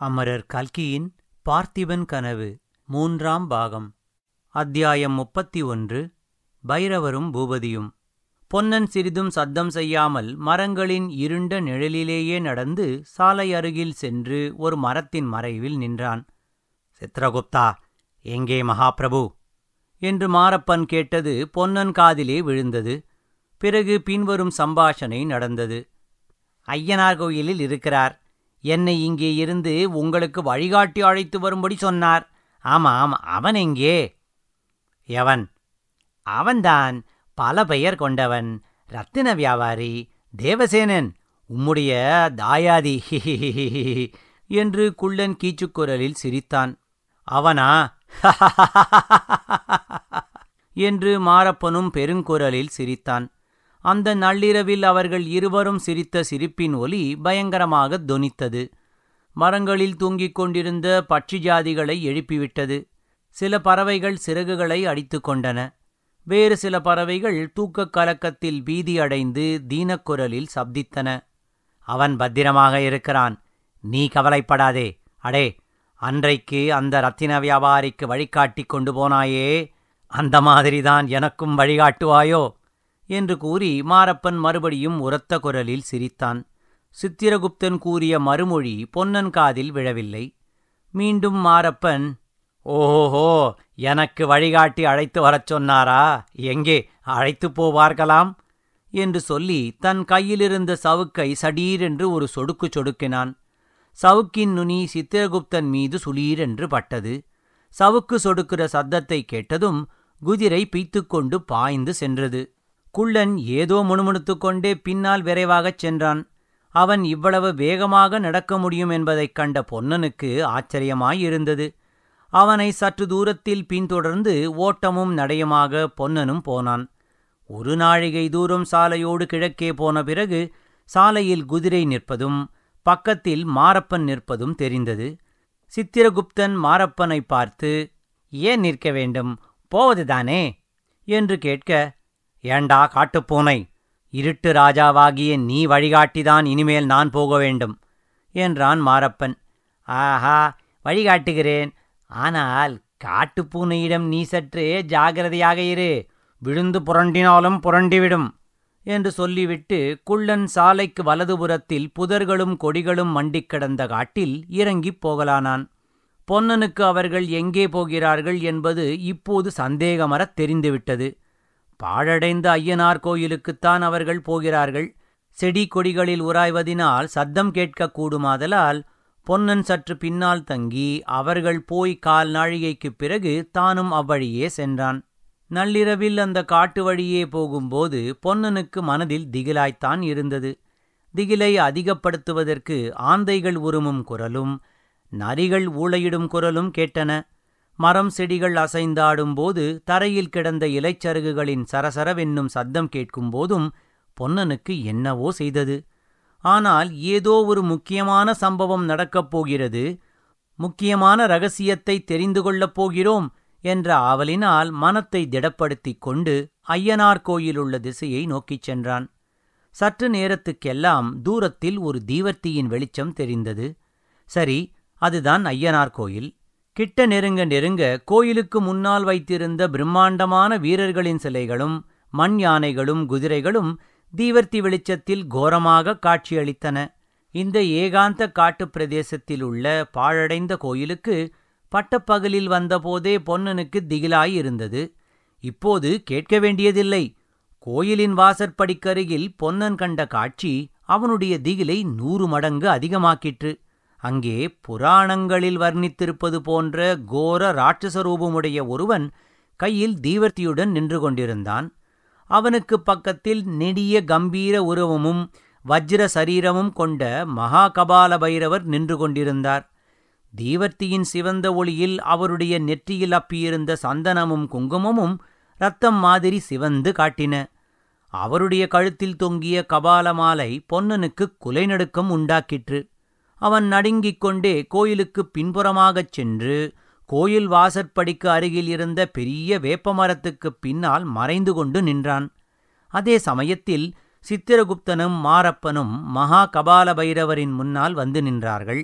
அமரர் கல்கியின் பார்த்திபன் கனவு மூன்றாம் பாகம் அத்தியாயம் முப்பத்தி ஒன்று பைரவரும் பூபதியும் பொன்னன் சிறிதும் சத்தம் செய்யாமல் மரங்களின் இருண்ட நிழலிலேயே நடந்து சாலை அருகில் சென்று ஒரு மரத்தின் மறைவில் நின்றான் சித்ரகுப்தா எங்கே மகாபிரபு என்று மாரப்பன் கேட்டது பொன்னன் காதிலே விழுந்தது பிறகு பின்வரும் சம்பாஷணை நடந்தது ஐயனார் கோயிலில் இருக்கிறார் என்னை இங்கே இருந்து உங்களுக்கு வழிகாட்டி அழைத்து வரும்படி சொன்னார் ஆமாம் அவன் எங்கே எவன் அவன்தான் பல பெயர் கொண்டவன் ரத்தின வியாபாரி தேவசேனன் உம்முடைய தாயாதி என்று குள்ளன் கீச்சுக்குரலில் சிரித்தான் அவனா என்று மாரப்பனும் பெருங்குரலில் சிரித்தான் அந்த நள்ளிரவில் அவர்கள் இருவரும் சிரித்த சிரிப்பின் ஒலி பயங்கரமாகத் தொனித்தது மரங்களில் தூங்கிக் கொண்டிருந்த பட்சி ஜாதிகளை எழுப்பிவிட்டது சில பறவைகள் சிறகுகளை அடித்துக் கொண்டன வேறு சில பறவைகள் தூக்கக் கலக்கத்தில் பீதி அடைந்து தீனக்குரலில் சப்தித்தன அவன் பத்திரமாக இருக்கிறான் நீ கவலைப்படாதே அடே அன்றைக்கு அந்த ரத்தின வியாபாரிக்கு வழிகாட்டிக் கொண்டு போனாயே அந்த மாதிரிதான் எனக்கும் வழிகாட்டுவாயோ என்று கூறி மாரப்பன் மறுபடியும் உரத்த குரலில் சிரித்தான் சித்திரகுப்தன் கூறிய மறுமொழி பொன்னன் காதில் விழவில்லை மீண்டும் மாரப்பன் ஓஹோ எனக்கு வழிகாட்டி அழைத்து வரச் சொன்னாரா எங்கே அழைத்துப் போவார்களாம் என்று சொல்லி தன் கையிலிருந்த சவுக்கை சடீரென்று ஒரு சொடுக்கு சொடுக்கினான் சவுக்கின் நுனி சித்திரகுப்தன் மீது சுளீரென்று பட்டது சவுக்கு சொடுக்கிற சத்தத்தை கேட்டதும் குதிரை பீத்துக்கொண்டு பாய்ந்து சென்றது குள்ளன் ஏதோ முணுமுணுத்துக் கொண்டே பின்னால் விரைவாகச் சென்றான் அவன் இவ்வளவு வேகமாக நடக்க முடியும் என்பதைக் கண்ட பொன்னனுக்கு ஆச்சரியமாயிருந்தது அவனை சற்று தூரத்தில் பின்தொடர்ந்து ஓட்டமும் நடையுமாக பொன்னனும் போனான் ஒரு நாழிகை தூரம் சாலையோடு கிழக்கே போன பிறகு சாலையில் குதிரை நிற்பதும் பக்கத்தில் மாரப்பன் நிற்பதும் தெரிந்தது சித்திரகுப்தன் மாரப்பனை பார்த்து ஏன் நிற்க வேண்டும் போவதுதானே என்று கேட்க ஏண்டா காட்டுப்பூனை இருட்டு ராஜாவாகிய நீ வழிகாட்டிதான் இனிமேல் நான் போக வேண்டும் என்றான் மாரப்பன் ஆஹா வழிகாட்டுகிறேன் ஆனால் காட்டுப்பூனையிடம் நீ சற்று ஜாகிரதையாக இரு விழுந்து புரண்டினாலும் புரண்டிவிடும் என்று சொல்லிவிட்டு குள்ளன் சாலைக்கு வலதுபுறத்தில் புதர்களும் கொடிகளும் மண்டிக் கிடந்த காட்டில் இறங்கிப் போகலானான் பொன்னனுக்கு அவர்கள் எங்கே போகிறார்கள் என்பது இப்போது சந்தேகமறத் தெரிந்துவிட்டது பாழடைந்த ஐயனார் கோயிலுக்குத்தான் அவர்கள் போகிறார்கள் செடி கொடிகளில் உராய்வதினால் சத்தம் கேட்கக்கூடுமாதலால் பொன்னன் சற்று பின்னால் தங்கி அவர்கள் போய் கால் நாழிகைக்குப் பிறகு தானும் அவ்வழியே சென்றான் நள்ளிரவில் அந்த காட்டு வழியே போகும்போது பொன்னனுக்கு மனதில் திகிலாய்த்தான் இருந்தது திகிலை அதிகப்படுத்துவதற்கு ஆந்தைகள் உருமும் குரலும் நரிகள் ஊளையிடும் குரலும் கேட்டன மரம் செடிகள் அசைந்தாடும்போது தரையில் கிடந்த இலைச்சருகுகளின் சரசரவென்னும் சத்தம் கேட்கும்போதும் பொன்னனுக்கு என்னவோ செய்தது ஆனால் ஏதோ ஒரு முக்கியமான சம்பவம் நடக்கப் போகிறது முக்கியமான ரகசியத்தை தெரிந்து கொள்ளப் போகிறோம் என்ற ஆவலினால் மனத்தை திடப்படுத்திக் கொண்டு ஐயனார் கோயிலுள்ள திசையை நோக்கிச் சென்றான் சற்று நேரத்துக்கெல்லாம் தூரத்தில் ஒரு தீவர்த்தியின் வெளிச்சம் தெரிந்தது சரி அதுதான் ஐயனார் கோயில் கிட்ட நெருங்க நெருங்க கோயிலுக்கு முன்னால் வைத்திருந்த பிரம்மாண்டமான வீரர்களின் சிலைகளும் மண் யானைகளும் குதிரைகளும் தீவர்த்தி வெளிச்சத்தில் கோரமாக காட்சியளித்தன இந்த ஏகாந்த காட்டுப் பிரதேசத்தில் உள்ள பாழடைந்த கோயிலுக்கு பட்டப்பகலில் வந்தபோதே பொன்னனுக்கு திகிலாயிருந்தது இப்போது கேட்க வேண்டியதில்லை கோயிலின் வாசற்படிக்கருகில் பொன்னன் கண்ட காட்சி அவனுடைய திகிலை நூறு மடங்கு அதிகமாக்கிற்று அங்கே புராணங்களில் வர்ணித்திருப்பது போன்ற கோர ராட்சசரூபமுடைய ஒருவன் கையில் தீவர்த்தியுடன் நின்று கொண்டிருந்தான் அவனுக்கு பக்கத்தில் நெடிய கம்பீர உருவமும் வஜ்ர சரீரமும் கொண்ட மகா கபால பைரவர் நின்று கொண்டிருந்தார் தீவர்த்தியின் சிவந்த ஒளியில் அவருடைய நெற்றியில் அப்பியிருந்த சந்தனமும் குங்குமமும் ரத்தம் மாதிரி சிவந்து காட்டின அவருடைய கழுத்தில் தொங்கிய கபால மாலை பொன்னனுக்கு குலைநடுக்கம் உண்டாக்கிற்று அவன் நடுங்கிக் கொண்டே கோயிலுக்குப் பின்புறமாகச் சென்று கோயில் வாசற்படிக்கு அருகில் இருந்த பெரிய வேப்பமரத்துக்குப் பின்னால் மறைந்து கொண்டு நின்றான் அதே சமயத்தில் சித்திரகுப்தனும் மாரப்பனும் மகா கபால பைரவரின் முன்னால் வந்து நின்றார்கள்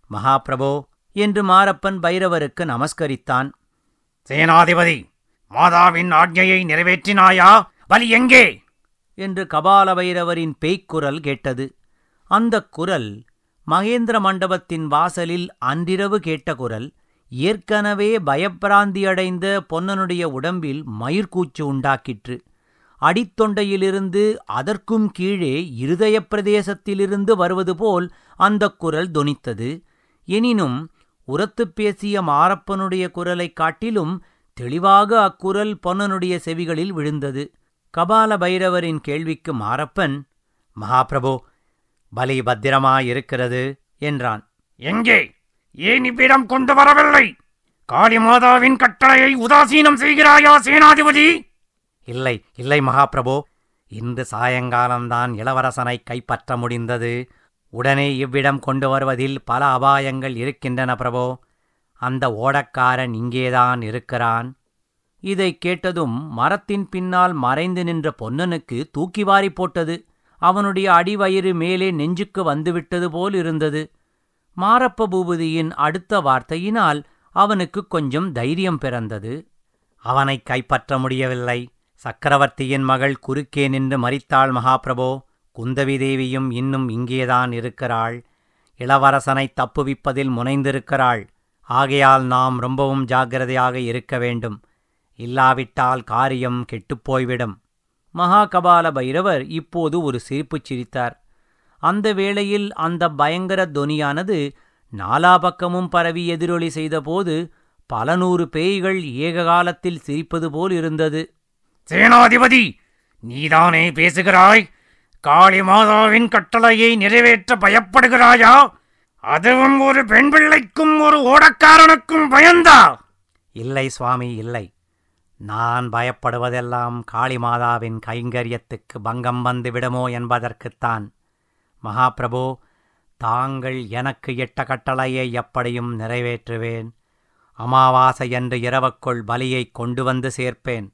மகாபிரபோ என்று மாரப்பன் பைரவருக்கு நமஸ்கரித்தான் சேனாதிபதி மாதாவின் ஆజ్ఞையை நிறைவேற்றினாயா பலி எங்கே என்று கபால பைரவரின் பேய்க்குரல் கேட்டது அந்தக் குரல் மகேந்திர மண்டபத்தின் வாசலில் அன்றிரவு கேட்ட குரல் ஏற்கனவே பயப்பிராந்தியடைந்த பொன்னனுடைய உடம்பில் மயிர்கூச்சு உண்டாக்கிற்று அடித்தொண்டையிலிருந்து அதற்கும் கீழே இருதயப் பிரதேசத்திலிருந்து வருவது போல் அந்தக் குரல் தொனித்தது எனினும் உரத்துப் பேசிய மாரப்பனுடைய குரலைக் காட்டிலும் தெளிவாக அக்குரல் பொன்னனுடைய செவிகளில் விழுந்தது கபால பைரவரின் கேள்விக்கு மாரப்பன் மகாபிரபு பலி பத்திரமாயிருக்கிறது என்றான் எங்கே ஏன் இவ்விடம் கொண்டு வரவில்லை காளி மாதாவின் கட்டளையை உதாசீனம் செய்கிறாயா சேனாதிபதி இல்லை இல்லை மகாபிரபு இன்று சாயங்காலம்தான் இளவரசனை கைப்பற்ற முடிந்தது உடனே இவ்விடம் கொண்டு வருவதில் பல அபாயங்கள் இருக்கின்றன பிரபோ அந்த ஓடக்காரன் இங்கேதான் இருக்கிறான் இதைக் கேட்டதும் மரத்தின் பின்னால் மறைந்து நின்ற பொன்னனுக்கு தூக்கி வாரி போட்டது அவனுடைய அடிவயிறு மேலே நெஞ்சுக்கு வந்துவிட்டது போல் இருந்தது மாரப்ப பூபதியின் அடுத்த வார்த்தையினால் அவனுக்கு கொஞ்சம் தைரியம் பிறந்தது அவனை கைப்பற்ற முடியவில்லை சக்கரவர்த்தியின் மகள் குறுக்கே நின்று மரித்தாள் மகாபிரபோ குந்தவி தேவியும் இன்னும் இங்கேதான் இருக்கிறாள் இளவரசனை தப்புவிப்பதில் முனைந்திருக்கிறாள் ஆகையால் நாம் ரொம்பவும் ஜாக்கிரதையாக இருக்க வேண்டும் இல்லாவிட்டால் காரியம் கெட்டுப்போய்விடும் மகாகபால பைரவர் இப்போது ஒரு சிரிப்புச் சிரித்தார் அந்த வேளையில் அந்த பயங்கர தொனியானது நாலா பக்கமும் பரவி எதிரொலி செய்தபோது பல நூறு பேய்கள் ஏக காலத்தில் சிரிப்பது போல் இருந்தது சேனாதிபதி நீதானே பேசுகிறாய் காளி மாதாவின் கட்டளையை நிறைவேற்ற பயப்படுகிறாயா அதுவும் ஒரு பெண் பிள்ளைக்கும் ஒரு ஓடக்காரனுக்கும் பயந்தா இல்லை சுவாமி இல்லை நான் பயப்படுவதெல்லாம் காளிமாதாவின் கைங்கரியத்துக்கு பங்கம் வந்து விடுமோ என்பதற்குத்தான் மகாபிரபு தாங்கள் எனக்கு இட்ட கட்டளையை எப்படியும் நிறைவேற்றுவேன் அமாவாசை என்று இரவுக்குள் பலியை கொண்டு வந்து சேர்ப்பேன்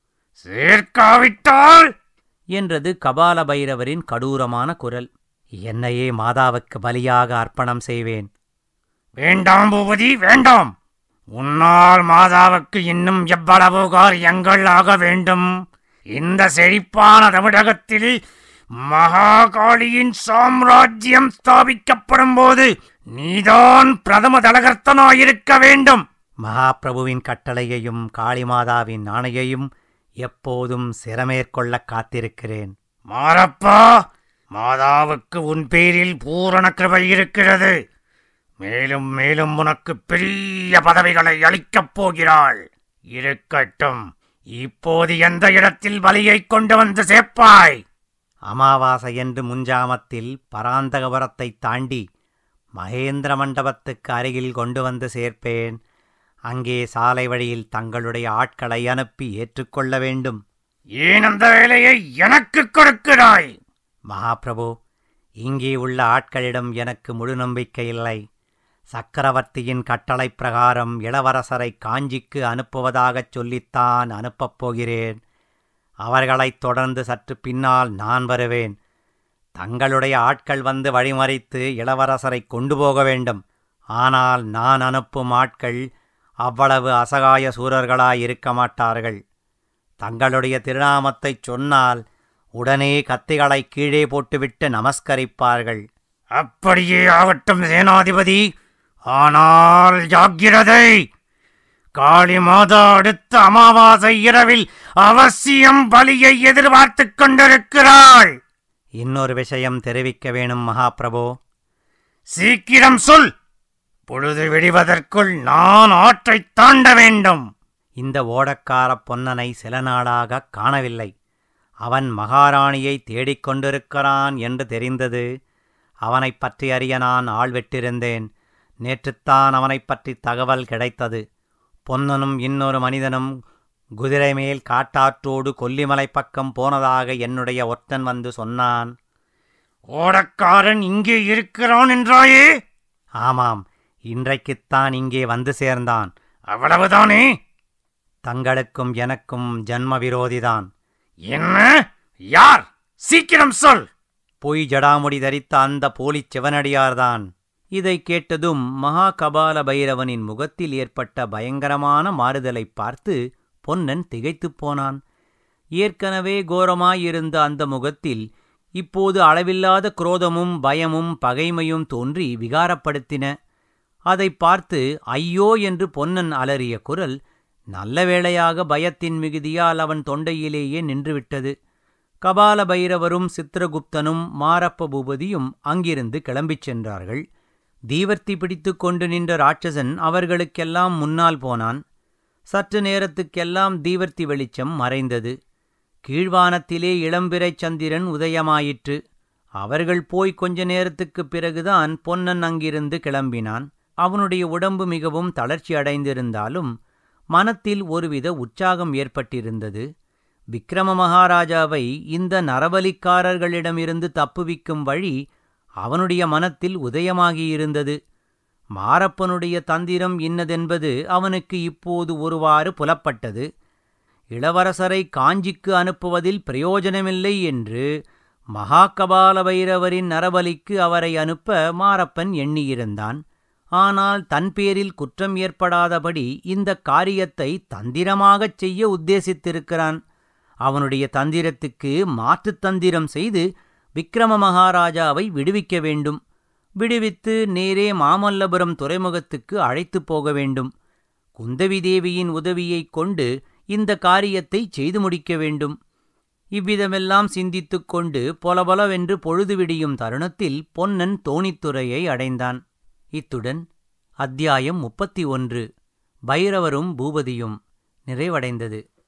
சேர்க்காவிட்டால் என்றது கபால பைரவரின் கடூரமான குரல் என்னையே மாதாவுக்கு பலியாக அர்ப்பணம் செய்வேன் வேண்டாம் பூபதி வேண்டாம் உன்னால் மாதாவுக்கு இன்னும் எவ்வளவு காரியங்கள் ஆக வேண்டும் இந்த செழிப்பான தமிழகத்தில் மகாகாளியின் சாம்ராஜ்யம் ஸ்தாபிக்கப்படும் போது நீதான் பிரதம தலகர்த்தனாயிருக்க வேண்டும் மகாபிரபுவின் கட்டளையையும் காளிமாதாவின் ஆணையையும் எப்போதும் சிரமேற்கொள்ளக் காத்திருக்கிறேன் மாரப்பா மாதாவுக்கு உன் பேரில் பூரண கிருபை இருக்கிறது மேலும் மேலும் உனக்கு பெரிய பதவிகளை அளிக்கப் போகிறாள் இருக்கட்டும் இப்போது எந்த இடத்தில் பலியை கொண்டு வந்து சேர்ப்பாய் அமாவாசை என்று முன்ஜாமத்தில் பராந்தகபுரத்தைத் தாண்டி மகேந்திர மண்டபத்துக்கு அருகில் கொண்டு வந்து சேர்ப்பேன் அங்கே சாலை வழியில் தங்களுடைய ஆட்களை அனுப்பி ஏற்றுக்கொள்ள வேண்டும் ஏன் அந்த வேலையை எனக்கு கொடுக்கிறாய் மகாபிரபு இங்கே உள்ள ஆட்களிடம் எனக்கு முழு நம்பிக்கை இல்லை சக்கரவர்த்தியின் கட்டளை பிரகாரம் இளவரசரை காஞ்சிக்கு அனுப்புவதாகச் சொல்லித்தான் அனுப்பப் போகிறேன் அவர்களைத் தொடர்ந்து சற்று பின்னால் நான் வருவேன் தங்களுடைய ஆட்கள் வந்து வழிமறித்து இளவரசரை கொண்டு போக வேண்டும் ஆனால் நான் அனுப்பும் ஆட்கள் அவ்வளவு அசகாய சூரர்களாயிருக்க மாட்டார்கள் தங்களுடைய திருநாமத்தைச் சொன்னால் உடனே கத்திகளை கீழே போட்டுவிட்டு நமஸ்கரிப்பார்கள் அப்படியே ஆகட்டும் சேனாதிபதி ஆனால் ஜாக்கிரதை காளி மாதா அடுத்த அமாவாசை இரவில் அவசியம் பலியை எதிர்பார்த்துக் கொண்டிருக்கிறாள் இன்னொரு விஷயம் தெரிவிக்க வேணும் மகாபிரபு சீக்கிரம் சொல் பொழுது விடிவதற்குள் நான் ஆற்றைத் தாண்ட வேண்டும் இந்த ஓடக்கார பொன்னனை சில நாளாகக் காணவில்லை அவன் மகாராணியை தேடிக் கொண்டிருக்கிறான் என்று தெரிந்தது அவனைப் பற்றி அறிய நான் ஆள் விட்டிருந்தேன் நேற்றுத்தான் அவனைப் பற்றி தகவல் கிடைத்தது பொன்னனும் இன்னொரு மனிதனும் குதிரை மேல் காட்டாற்றோடு கொல்லிமலை பக்கம் போனதாக என்னுடைய ஒற்றன் வந்து சொன்னான் ஓடக்காரன் இங்கே இருக்கிறான் என்றாயே ஆமாம் இன்றைக்குத்தான் இங்கே வந்து சேர்ந்தான் அவ்வளவுதானே தங்களுக்கும் எனக்கும் ஜன்ம விரோதிதான் என்ன யார் சீக்கிரம் சொல் பொய் ஜடாமுடி தரித்த அந்த போலிச் சிவனடியார்தான் இதைக் கேட்டதும் மகா கபால பைரவனின் முகத்தில் ஏற்பட்ட பயங்கரமான மாறுதலைப் பார்த்து பொன்னன் திகைத்துப் போனான் ஏற்கனவே கோரமாயிருந்த அந்த முகத்தில் இப்போது அளவில்லாத குரோதமும் பயமும் பகைமையும் தோன்றி விகாரப்படுத்தின அதைப் பார்த்து ஐயோ என்று பொன்னன் அலறிய குரல் நல்ல வேளையாக பயத்தின் மிகுதியால் அவன் தொண்டையிலேயே நின்றுவிட்டது கபால பைரவரும் சித்திரகுப்தனும் மாரப்ப பூபதியும் அங்கிருந்து கிளம்பிச் சென்றார்கள் தீவர்த்தி பிடித்துக் கொண்டு நின்ற ராட்சசன் அவர்களுக்கெல்லாம் முன்னால் போனான் சற்று நேரத்துக்கெல்லாம் தீவர்த்தி வெளிச்சம் மறைந்தது கீழ்வானத்திலே இளம்பிறைச் சந்திரன் உதயமாயிற்று அவர்கள் போய் கொஞ்ச நேரத்துக்குப் பிறகுதான் பொன்னன் அங்கிருந்து கிளம்பினான் அவனுடைய உடம்பு மிகவும் தளர்ச்சி அடைந்திருந்தாலும் மனத்தில் ஒருவித உற்சாகம் ஏற்பட்டிருந்தது விக்கிரம மகாராஜாவை இந்த நரபலிக்காரர்களிடமிருந்து தப்புவிக்கும் வழி அவனுடைய மனத்தில் உதயமாகியிருந்தது மாரப்பனுடைய தந்திரம் இன்னதென்பது அவனுக்கு இப்போது ஒருவாறு புலப்பட்டது இளவரசரை காஞ்சிக்கு அனுப்புவதில் பிரயோஜனமில்லை என்று மகாகபால பைரவரின் நரபலிக்கு அவரை அனுப்ப மாரப்பன் எண்ணியிருந்தான் ஆனால் தன் பேரில் குற்றம் ஏற்படாதபடி இந்த காரியத்தை தந்திரமாகச் செய்ய உத்தேசித்திருக்கிறான் அவனுடைய தந்திரத்துக்கு மாற்றுத் தந்திரம் செய்து விக்கிரம மகாராஜாவை விடுவிக்க வேண்டும் விடுவித்து நேரே மாமல்லபுரம் துறைமுகத்துக்கு அழைத்துப் போக வேண்டும் குந்தவி தேவியின் உதவியைக் கொண்டு இந்த காரியத்தை செய்து முடிக்க வேண்டும் இவ்விதமெல்லாம் சிந்தித்துக் கொண்டு பொலபொலவென்று பொழுது விடியும் தருணத்தில் பொன்னன் தோணித்துறையை அடைந்தான் இத்துடன் அத்தியாயம் முப்பத்தி ஒன்று பைரவரும் பூபதியும் நிறைவடைந்தது